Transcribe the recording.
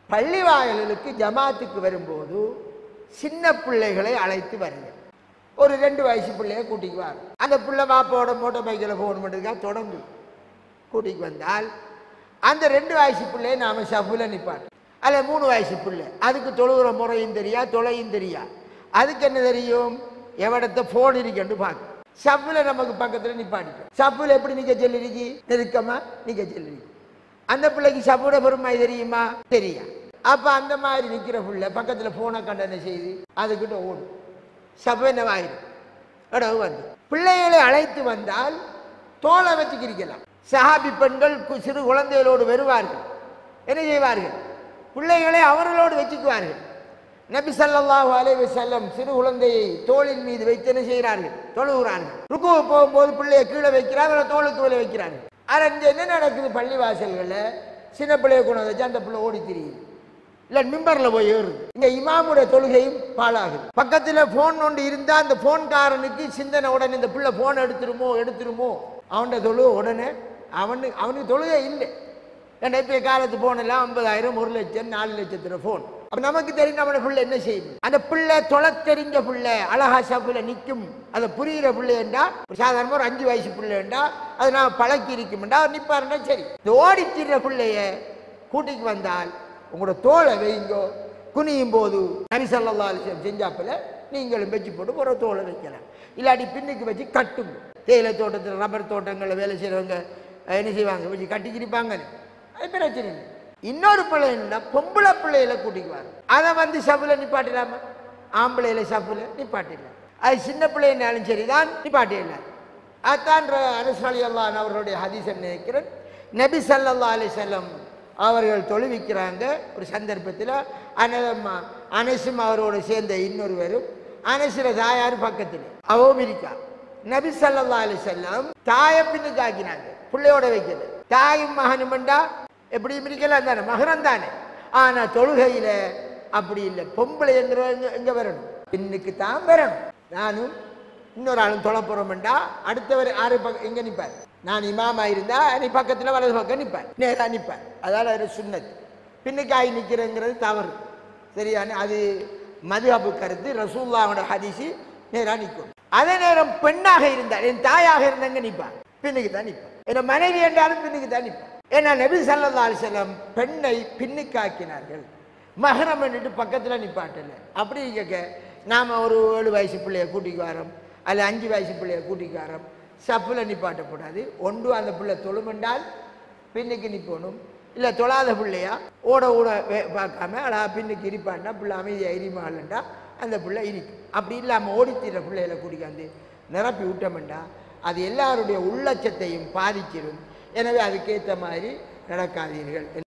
பள்ளி வாயில்களுக்கு ஜமாத்துக்கு வரும்போது சின்ன பிள்ளைகளை அழைத்து வருங்க ஒரு ரெண்டு வயசு பிள்ளைய கூட்டிக்கு வார் அந்த பிள்ளை மாப்போட மோட்டர் பைக்கில் ஃபோன் பண்ணுறதுக்காக தொடர்ந்து கூட்டிக்கு வந்தால் அந்த ரெண்டு வயசு பிள்ளைய நாம ஷஃபுல நிப்பாட்டு அல்ல மூணு வயசு பிள்ளை அதுக்கு தொழுகிற முறையும் தெரியா தொலையும் தெரியா அதுக்கு என்ன தெரியும் எவடத்த ஃபோன் இருக்குன்னு பார்க்க ஷஃபுல நமக்கு பக்கத்தில் நிப்பாட்டிட்டோம் ஷஃபுல எப்படி நிற்க சொல்லிருக்கு நெருக்கமா நிற்க சொல்லிருக்கு அந்த பிள்ளைக்கு ஷஃபுட பெருமை தெரியுமா தெரியா அப்ப அந்த மாதிரி நிக்கிற புள்ள பக்கத்துல போனை கண்டன செய்து அதுக்கிட்ட ஓடும் ஷஃபு என்னவாயிரும் இடவு வந்து பிள்ளைகளை அழைத்து வந்தால் தோலை வச்சு கிரிக்கலாம் சஹாபி பெண்கள் கு- சிறு குழந்தைகளோடு வருவார்கள் என்ன செய்வார்கள் பிள்ளைகளை அவர்களோடு வச்சுக்குவார்கள் நபி ஸல்லல்லாஹு அலைஹி வஸல்லம் சிறு குழந்தையை தோளின் மீது வைத்து என்ன செய்கிறார்கள் தொழுகிறார்கள் ருக்கு போகும்போது பிள்ளையை கீழே வைக்கிறாங்க தோளுக்கு மேலே வைக்கிறார்கள் ஆனால் இங்க என்ன நடக்குது பள்ளி வாசல்களில் சின்ன பிள்ளையை கொண்டு வச்சு அந்த பிள்ளை ஓடி திரியுது இல்ல மிம்பர்ல போய் ஏறுது இங்க இமாமுடைய தொழுகையும் பாழாகுது பக்கத்துல போன் ஒன்று இருந்தா அந்த போன்காரனுக்கு சிந்தனை உடனே இந்த பிள்ளை போன் எடுத்துருமோ எடுத்துருமோ அவன்கிட்ட தொழுகை உடனே அவனுக்கு அவனுக்கு தொழுகை இல்லை ஏன்னா இப்போ காலத்து போன் எல்லாம் ஐம்பதாயிரம் ஒரு லட்சம் நாலு லட்சத்துல போன் அப்ப நமக்கு தெரியும் நம்ம பிள்ளை என்ன செய்யும் அந்த பிள்ளை தொலை தெரிஞ்ச பிள்ளை அழகா சாப்பிட நிற்கும் அதை புரிகிற பிள்ளைண்டா சாதாரணமாக ஒரு அஞ்சு வயசு பிள்ளைண்டா அது நான் பழக்கி இருக்கும்டா அவர் நிப்பாருன்னா சரி இந்த ஓடிச்சிடுற பிள்ளைய கூட்டிக்கு வந்தால் உங்களோட தோலை வைங்கோ குனியும் போது நபி ஸல்லல்லாஹு அலைஹி வஸல்லம் செஞ்சாப்புல நீங்களும் வச்சு போட்டு ஒரு தோலை வைக்கலாம் இல்லாட்டி பின்னுக்கு வச்சு கட்டும் தேயிலை தோட்டத்தில் ரப்பர் தோட்டங்களில் வேலை செய்கிறவங்க என்ன செய்வாங்க வச்சு கட்டிக்கிருப்பாங்க அது பிரச்சனை இல்லை இன்னொரு பிள்ளை என்ன பொம்பளை பிள்ளையில கூட்டிக்குவார் அதை வந்து சபுல நிப்பாட்டிடாம ஆம்பளையில சபுல நிப்பாட்டிடலாம் அது சின்ன பிள்ளைனாலும் சரிதான் நிப்பாட்டிடலாம் அதான் அரசலி அல்லான் அவர்களுடைய ஹதீஸ் நினைக்கிறேன் நபி ஸல்லல்லாஹு அலைஹி வஸல்லம் அவர்கள் தொழுவிக்கிறாங்க ஒரு சந்தர்ப்பத்தில் அனதம்மா அனசும் அவரோடு சேர்ந்த இன்னொருவரும் அனசுல தாயார் பக்கத்தில் அவவும் இருக்கா நபி ஸல்லல்லாஹு அலைஹி வஸல்லம் தாயை பின்னுக்கு ஆக்கினாங்க பிள்ளையோட வைக்கல தாயும் மகனுமெண்டா எப்படியும் இருக்கலாம் தானே மகரம் தானே ஆனா தொழுகையில அப்படி இல்லை பொம்பளை எங்க எங்க வரணும் பின்னுக்கு தான் வரணும் நானும் இன்னொரு ஆளும் தொலை போறோம்டா அடுத்தவர் ஆறு பக்கம் எங்க நிப்பார் நான் இமாமா இருந்தா நீ பக்கத்துல வலது பக்கம் நிப்பார் நேரா நிப்பார் அதால அது சுன்னத் பின்னுக்காய் நிக்கிறேங்கிறது தவறு சரியான அது மதுஹபு கருத்து ரசூல்லாவோட ஹதீஸு நேரா நிற்கும் அதே நேரம் பெண்ணாக இருந்தால் என் தாயாக இருந்தாங்க நிப்பார் பின்னுக்கு தான் நிப்பார் என் மனைவி என்றாலும் பின்னுக்கு தான் நிப்பார் ஏன்னா நபி ஸல்லல்லாஹு அலைஹி வஸல்லம் பெண்ணை பின்னுக்காக்கினார்கள் மகரம் பண்ணிட்டு பக்கத்துல நிப்பாட்டல அப்படி கேட்க நாம ஒரு ஏழு வயசு பிள்ளைய கூட்டிக்கு வரோம் அல்ல அஞ்சு வயசு பிள்ளைய கூட்டிக்கு வரோம் சப்புல நிப்பாட்டக்கூடாது ஒன்று அந்த பிள்ளை தொழுமென்றால் பின்னுக்கு நிற்பணும் இல்லை தொழாத பிள்ளையா ஓட ஓட வே- பார்க்காம அழகா பின்னுக்கு இருப்பான்னா பிள்ளை அமைதியாக இருமாலண்டா அந்த பிள்ளை இருக்கும் அப்படி இல்லாமல் ஓடித்திர பிள்ளைகளை கூட்டிக்காந்து நிரப்பி விட்டோம்டா அது எல்லாருடைய உள்ளச்சத்தையும் பாதிச்சிடும் எனவே அதுக்கேற்ற மாதிரி நடக்காதீர்கள்